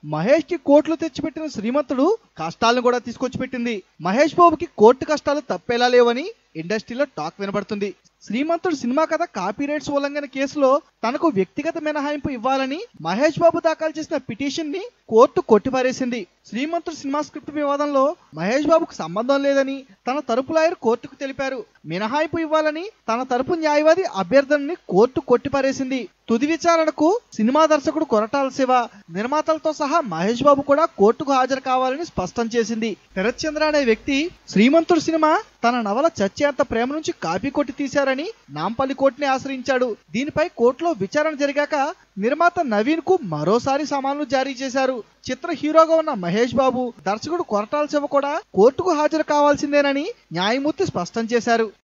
మహేష్ కి కోట్లు తెచ్చిపెట్టిన శ్రీమంతుడు కష్టాలను కూడా తీసుకొచ్చి పెట్టింది మహేష్ బాబుకి కోర్టు కష్టాలు తప్పేలా లేవని ఇండస్ట్రీలో టాక్ వినబడుతుంది శ్రీమంతుడు సినిమా కథ కాపీ రైట్స్ ఉల్లంఘన కేసులో తనకు వ్యక్తిగత మినహాయింపు ఇవ్వాలని మహేష్ బాబు దాఖలు చేసిన పిటిషన్ ని కోర్టు కొట్టిపారేసింది శ్రీమంతుడు సినిమా స్క్రిప్ట్ వివాదంలో మహేష్ బాబుకు సంబంధం లేదని తన తరపు లాయర్ కోర్టుకు తెలిపారు మినహాయింపు ఇవ్వాలని తన తరపు న్యాయవాది అభ్యర్థనని కోర్టు కొట్టిపారేసింది తుది విచారణకు సినిమా దర్శకుడు కొరటాల శివ నిర్మాతలతో సహా మహేష్ బాబు కూడా కోర్టుకు హాజరు కావాలని స్పష్టం చేసింది శరత్ చంద్ర అనే వ్యక్తి శ్రీమంతుడు సినిమా తన నవల చచ్చేంత ప్రేమ నుంచి కాపీ కొట్టి తీశారని నాంపల్లి కోర్టుని ఆశ్రయించాడు దీనిపై కోర్టులో విచారణ జరిగాక నిర్మాత నవీన్ కు మరోసారి సమాన్లు జారీ చేశారు చిత్ర హీరోగా ఉన్న మహేష్ బాబు దర్శకుడు కొరటాల శివ కూడా కోర్టుకు హాజరు కావాల్సిందేనని న్యాయమూర్తి స్పష్టం చేశారు